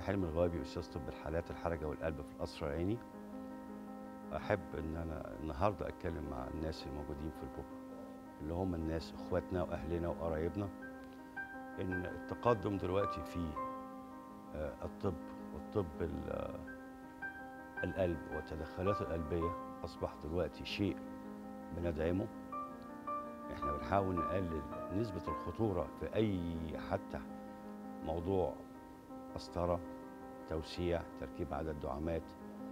حلمي الغوابي استاذ طب الحالات الحرجه والقلب في القصر العيني احب ان انا النهارده اتكلم مع الناس الموجودين في البوبا اللي هم الناس اخواتنا واهلنا وقرايبنا ان التقدم دلوقتي في آه، الطب والطب ال- آه، القلب والتدخلات القلبيه اصبح دلوقتي شيء بندعمه احنا بنحاول نقلل نسبه الخطوره في اي حتى موضوع قسطره توسيع تركيب عدد دعامات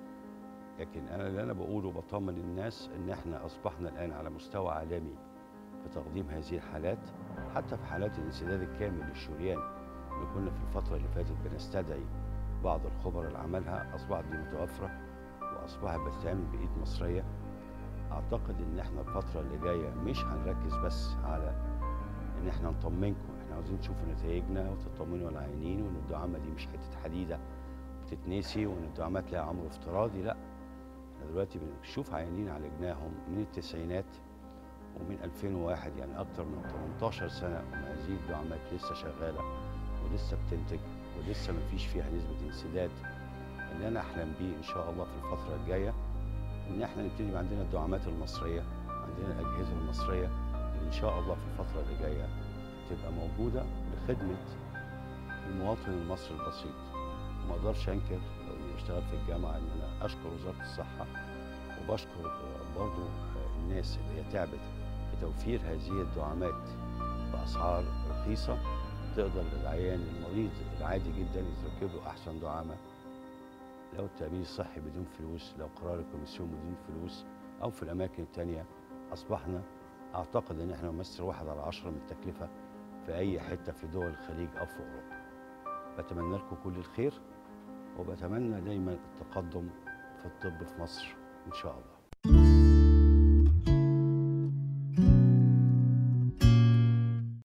لكن انا اللي انا بقوله بطمن الناس ان احنا اصبحنا الان على مستوى عالمي في تقديم هذه الحالات حتى في حالات الانسداد الكامل للشريان اللي كنا في الفتره اللي فاتت بنستدعي بعض الخبراء اللي عملها اصبحت دي متوفره واصبحت بتتعمل بايد مصريه اعتقد ان احنا الفتره اللي جايه مش هنركز بس على ان احنا نطمنكم احنا عاوزين تشوفوا نتائجنا وتطمنوا العيانين وان الدعامه دي مش حته حديده بتتنسي وان الدعامات لها عمر افتراضي لا احنا دلوقتي بنشوف عيانين عالجناهم من التسعينات ومن 2001 يعني اكتر من 18 سنه وما هذه الدعامات لسه شغاله ولسه بتنتج ولسه ما فيش فيها نسبه انسداد اللي انا احلم بيه ان شاء الله في الفتره الجايه ان احنا نبتدي يبقى عندنا الدعامات المصريه عندنا الاجهزه المصريه اللي ان شاء الله في الفتره اللي جايه تبقى موجوده لخدمه المواطن المصري البسيط ما اقدرش انكر لو اني بشتغل في الجامعه ان انا اشكر وزاره الصحه وبشكر برضو الناس اللي هي تعبت في توفير هذه الدعامات باسعار رخيصه تقدر العيان المريض العادي جدا يتركب له احسن دعامه لو التامين الصحي بدون فلوس لو قرار الكوميسيون بدون فلوس او في الاماكن التانيه اصبحنا اعتقد ان احنا نمثل واحد على عشرة من التكلفه في اي حته في دول الخليج او في اوروبا بتمنى لكم كل الخير وبتمنى دايما التقدم في الطب في مصر ان شاء الله